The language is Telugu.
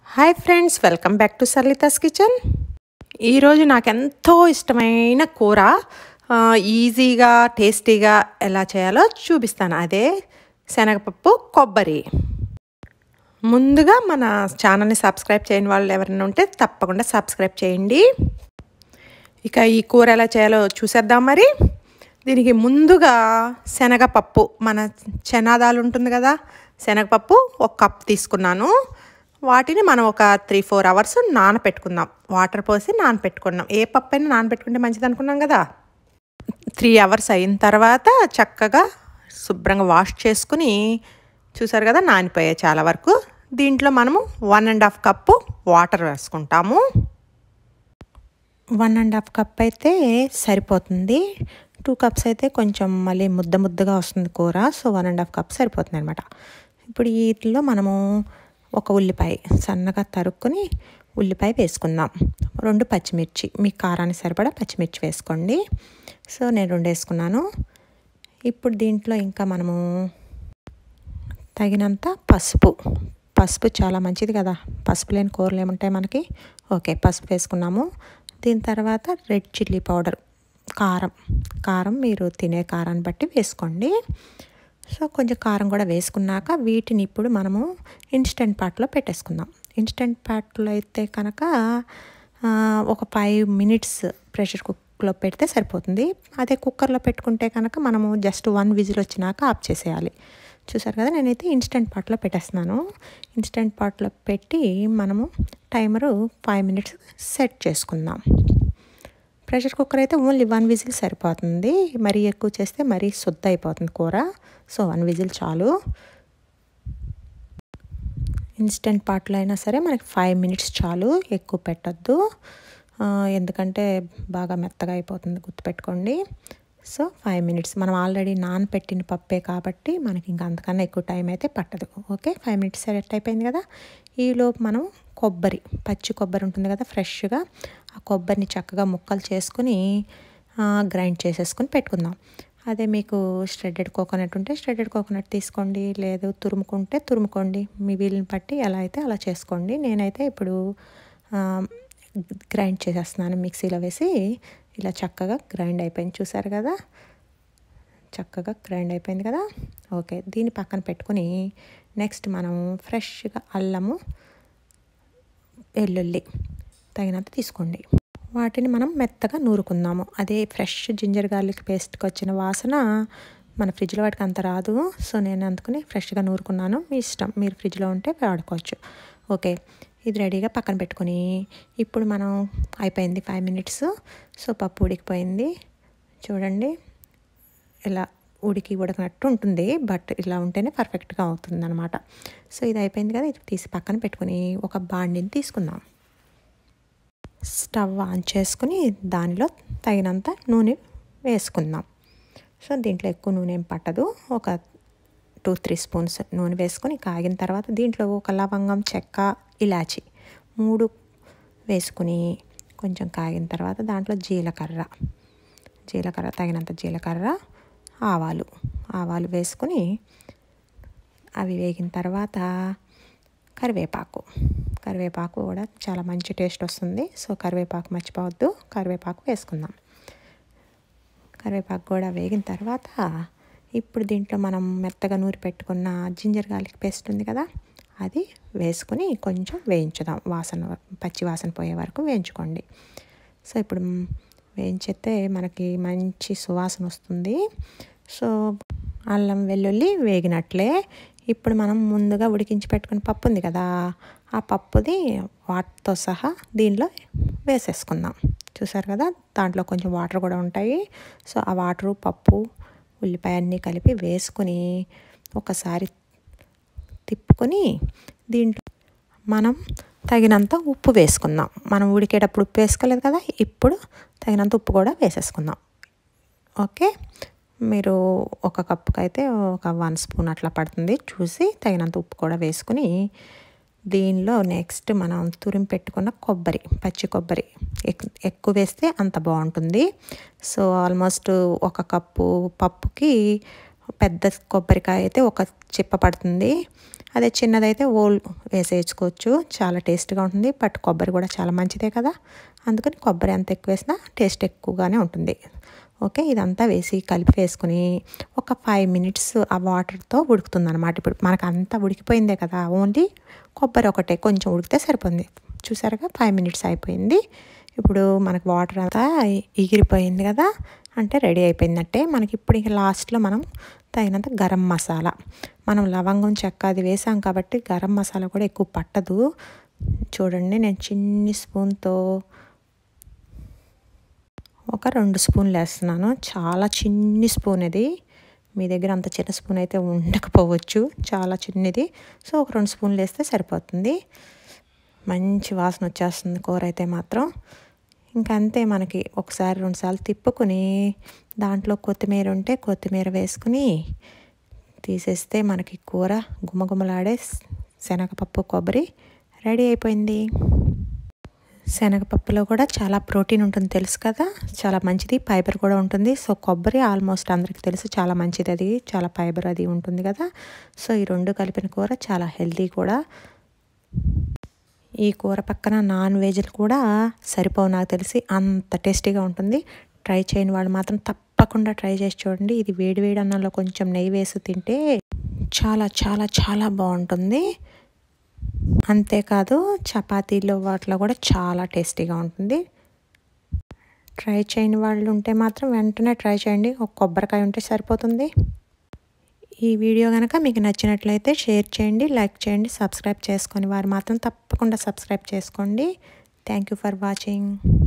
hi friends welcome back to Sarlitha's kitchen ఈరోజు నాకు ఎంతో ఇష్టమైన కూర ఆ, ఈజీగా టేస్టీగా ఎలా చేయాలో చూపిస్తాను అదే శనగపప్పు కొబ్బరి ముందుగా మన ఛానల్ని సబ్స్క్రైబ్ చేయని వాళ్ళు ఎవరైనా ఉంటే తప్పకుండా సబ్స్క్రైబ్ చేయండి ఇక ఈ కూర ఎలా చేయాలో చూసేద్దాం మరి దీనికి ముందుగా శనగపప్పు మన చనాదాలు ఉంటుంది కదా శనగపప్పు ఒక కప్ తీసుకున్నాను వాటిని మనం ఒక త్రీ ఫోర్ అవర్స్ నానపెట్టుకుందాం వాటర్ పోసి నానపెట్టుకున్నాం ఏ పప్పు అయినా నానపెట్టుకుంటే మంచిది అనుకున్నాం కదా త్రీ అవర్స్ అయిన తర్వాత చక్కగా శుభ్రంగా వాష్ చేసుకుని చూసారు కదా నానిపోయాయి చాలా వరకు దీంట్లో మనము one and half cup water వేసుకుంటాము వన్ అండ్ హాఫ్ కప్ అయితే సరిపోతుంది టూ కప్స్ అయితే కొంచెం మళ్ళీ ముద్ద ముద్దగా వస్తుంది కూర so one and half cup సరిపోతుంది అనమాట ఇప్పుడు వీటిలో మనము ఒక ఉల్లిపాయ సన్నగా తరుక్కుని ఉల్లిపాయ వేసుకుందాం రెండు పచ్చిమిర్చి మీ కారానికి సరిపడా పచ్చిమిర్చి వేసుకోండి సో నేను రెండు వేసుకున్నాను ఇప్పుడు దీంట్లో ఇంకా మనము తగినంత పసుపు పసుపు చాలా మంచిది కదా పసుపు లేని కూరలు ఏముంటాయి మనకి ఓకే పసుపు వేసుకున్నాము దీని తర్వాత రెడ్ చిల్లీ పౌడర్ కారం కారం మీరు తినే కారాన్ని బట్టి వేసుకోండి సో కొంచెం కారం కూడా వేసుకున్నాక వీటిని ఇప్పుడు మనము ఇన్స్టెంట్ పాట్లో పెట్టేసుకుందాం ఇన్స్టెంట్ పాట్లో అయితే కనుక ఆ, ఒక ఫైవ్ మినిట్స్ ప్రెషర్ కుక్కర్లో పెడితే సరిపోతుంది అదే కుక్కర్లో పెట్టుకుంటే కనుక మనము జస్ట్ వన్ విజిల్ వచ్చినాక ఆఫ్ చేసేయాలి చూసారు కదా నేనైతే ఇన్స్టెంట్ పాట్లో పెట్టేస్తున్నాను ఇన్స్టెంట్ పాట్లో పెట్టి మనము టైమరు ఫైవ్ మినిట్స్ సెట్ చేసుకుందాం ప్రెషర్ కుక్కర్ అయితే ఓన్లీ వన్ విజిల్ సరిపోతుంది మరీ ఎక్కువ చేస్తే మరీ శుద్ధ అయిపోతుంది కూర సో వన్ విజిల్ చాలు ఇన్స్టెంట్ పాట్లో అయినా సరే మనకి ఫైవ్ మినిట్స్ చాలు ఎక్కువ పెట్టద్దు ఎందుకంటే బాగా మెత్తగా అయిపోతుంది గుర్తుపెట్టుకోండి సో ఫైవ్ మినిట్స్ మనం ఆల్రెడీ నానపెట్టిన పప్పే కాబట్టి మనకి ఇంకా అంతకన్నా ఎక్కువ టైం అయితే పట్టదు ఓకే ఫైవ్ మినిట్స్ సెట్ అయిపోయింది కదా ఈలోపు మనం కొబ్బరి పచ్చి కొబ్బరి ఉంటుంది కదా ఫ్రెష్గా ఆ కొబ్బరిని చక్కగా ముక్కలు చేసుకుని గ్రైండ్ చేసేసుకుని పెట్టుకుందాం అదే మీకు స్ట్రెడెడ్ కోకోనట్ ఉంటే స్ట్రెడెడ్ కోకోనట్ తీసుకోండి లేదు తురుముకుంటే తురుముకోండి మీ వీలుని బట్టి ఎలా అయితే అలా చేసుకోండి నేనైతే ఇప్పుడు గ్రైండ్ చేసేస్తున్నాను మిక్సీలో వేసి ఇలా చక్కగా గ్రైండ్ అయిపోయింది చూసారు కదా చక్కగా గ్రైండ్ అయిపోయింది కదా ఓకే దీన్ని పక్కన పెట్టుకుని నెక్స్ట్ మనం ఫ్రెష్గా అల్లము వెల్లుల్లి తగినంత తీసుకోండి వాటిని మనం మెత్తగా నూరుకుందాము అదే ఫ్రెష్ జింజర్ గార్లిక్ పేస్ట్కి వచ్చిన వాసన మన ఫ్రిడ్జ్లో వాటికి అంత రాదు సో నేను అందుకని ఫ్రెష్గా నూరుకున్నాను మీ ఇష్టం మీరు ఫ్రిడ్జ్లో ఉంటే వాడుకోవచ్చు ఓకే ఇది రెడీగా పక్కన పెట్టుకుని ఇప్పుడు మనం అయిపోయింది ఫైవ్ మినిట్స్ సో పప్పు ఉడికిపోయింది చూడండి ఇలా ఉడికి ఉడకనట్టు ఉంటుంది బట్ ఇలా ఉంటేనే పర్ఫెక్ట్గా అవుతుంది అనమాట సో ఇది అయిపోయింది కదా ఇది తీసి పక్కన పెట్టుకుని ఒక బాండిని తీసుకుందాం స్టవ్ ఆన్ చేసుకుని దానిలో తగినంత నూనె వేసుకుందాం సో దీంట్లో ఎక్కువ నూనె ఏం పట్టదు ఒక టూ త్రీ స్పూన్స్ నూనె వేసుకొని కాగిన తర్వాత దీంట్లో ఒక లవంగం చెక్క ఇలాచి మూడు వేసుకుని కొంచెం కాగిన తర్వాత దాంట్లో జీలకర్ర జీలకర్ర తగినంత జీలకర్ర ఆవాలు ఆవాలు వేసుకుని అవి వేగిన తర్వాత కరివేపాకు కరివేపాకు కూడా చాలా మంచి టేస్ట్ వస్తుంది సో కరివేపాకు మర్చిపోవద్దు కరివేపాకు వేసుకుందాం కరివేపాకు కూడా వేగిన తర్వాత ఇప్పుడు దీంట్లో మనం మెత్తగా నూరి పెట్టుకున్న జింజర్ గార్లిక్ పేస్ట్ ఉంది కదా అది వేసుకుని కొంచెం వేయించుదాం వాసన పచ్చి వాసన పోయే వరకు వేయించుకోండి సో ఇప్పుడు వేయించితే మనకి మంచి సువాసన వస్తుంది సో అల్లం వెల్లుల్లి వేగినట్లే ఇప్పుడు మనం ముందుగా ఉడికించి పెట్టుకున్న పప్పు ఉంది కదా ఆ పప్పుది వాటితో సహా దీనిలో వేసేసుకుందాం చూసారు కదా దాంట్లో కొంచెం వాటర్ కూడా ఉంటాయి సో ఆ వాటరు పప్పు ఉల్లిపాయ అన్నీ కలిపి వేసుకుని ఒకసారి తిప్పుకొని దీంట్లో మనం తగినంత ఉప్పు వేసుకుందాం మనం ఉడికేటప్పుడు ఉప్పు వేసుకోలేదు కదా ఇప్పుడు తగినంత ఉప్పు కూడా వేసేసుకుందాం ఓకే మీరు ఒక కప్పుకి అయితే ఒక వన్ స్పూన్ అట్లా పడుతుంది చూసి తగినంత ఉప్పు కూడా వేసుకుని దీనిలో నెక్స్ట్ మనం తురిమి పెట్టుకున్న కొబ్బరి పచ్చి కొబ్బరి ఎక్కువ వేస్తే అంత బాగుంటుంది సో ఆల్మోస్ట్ ఒక కప్పు పప్పుకి పెద్ద కొబ్బరికాయ అయితే ఒక చిప్ప పడుతుంది అదే చిన్నదైతే ఓల్ వేసేసుకోవచ్చు చాలా టేస్ట్గా ఉంటుంది బట్ కొబ్బరి కూడా చాలా మంచిదే కదా అందుకని కొబ్బరి ఎంత ఎక్కువ వేసినా టేస్ట్ ఎక్కువగానే ఉంటుంది ఓకే ఇదంతా వేసి కలిపి వేసుకుని ఒక ఫైవ్ మినిట్స్ ఆ వాటర్తో ఉడుకుతుంది అనమాట ఇప్పుడు మనకు అంతా ఉడికిపోయిందే కదా ఓన్లీ కొబ్బరి ఒకటే కొంచెం ఉడికితే సరిపోతుంది చూసారుగా ఫైవ్ మినిట్స్ అయిపోయింది ఇప్పుడు మనకు వాటర్ అంతా ఎగిరిపోయింది కదా అంటే రెడీ అయిపోయిందంటే మనకి ఇప్పుడు ఇక లాస్ట్లో మనం తగినంత గరం మసాలా మనం లవంగం చెక్క అది వేసాం కాబట్టి గరం మసాలా కూడా ఎక్కువ పట్టదు చూడండి నేను చిన్ని స్పూన్తో ఒక రెండు స్పూన్లు వేస్తున్నాను చాలా చిన్ని స్పూన్ ఇది మీ దగ్గర అంత చిన్న స్పూన్ అయితే ఉండకపోవచ్చు చాలా చిన్నది సో ఒక రెండు స్పూన్లు వేస్తే సరిపోతుంది మంచి వాసన వచ్చేస్తుంది కూర అయితే మాత్రం ఇంకా అంతే మనకి ఒకసారి రెండుసార్లు తిప్పుకొని దాంట్లో కొత్తిమీర ఉంటే కొత్తిమీర వేసుకుని తీసేస్తే మనకి కూర గుమగుమలాడే శనగపప్పు కొబ్బరి రెడీ అయిపోయింది శనగపప్పులో కూడా చాలా ప్రోటీన్ ఉంటుంది తెలుసు కదా చాలా మంచిది ఫైబర్ కూడా ఉంటుంది సో కొబ్బరి ఆల్మోస్ట్ అందరికీ తెలుసు చాలా మంచిది అది చాలా ఫైబర్ అది ఉంటుంది కదా సో ఈ రెండు కలిపిన కూర చాలా హెల్తీ కూడా ఈ కూర పక్కన నాన్ వెజ్లు కూడా సరిపోవు నాకు తెలిసి అంత టేస్టీగా ఉంటుంది ట్రై చేయని వాళ్ళు మాత్రం తప్పకుండా ట్రై చేసి చూడండి ఇది వేడి వేడి అన్నంలో కొంచెం నెయ్యి వేసి తింటే చాలా చాలా చాలా బాగుంటుంది అంతేకాదు చపాతీలో వాటిలో కూడా చాలా టేస్టీగా ఉంటుంది ట్రై చేయని వాళ్ళు ఉంటే మాత్రం వెంటనే ట్రై చేయండి ఒక కొబ్బరికాయ ఉంటే సరిపోతుంది ఈ వీడియో కనుక మీకు నచ్చినట్లయితే షేర్ చేయండి లైక్ చేయండి సబ్స్క్రైబ్ చేసుకొని వారు మాత్రం తప్పకుండా సబ్స్క్రైబ్ చేసుకోండి థ్యాంక్ యూ ఫర్ వాచింగ్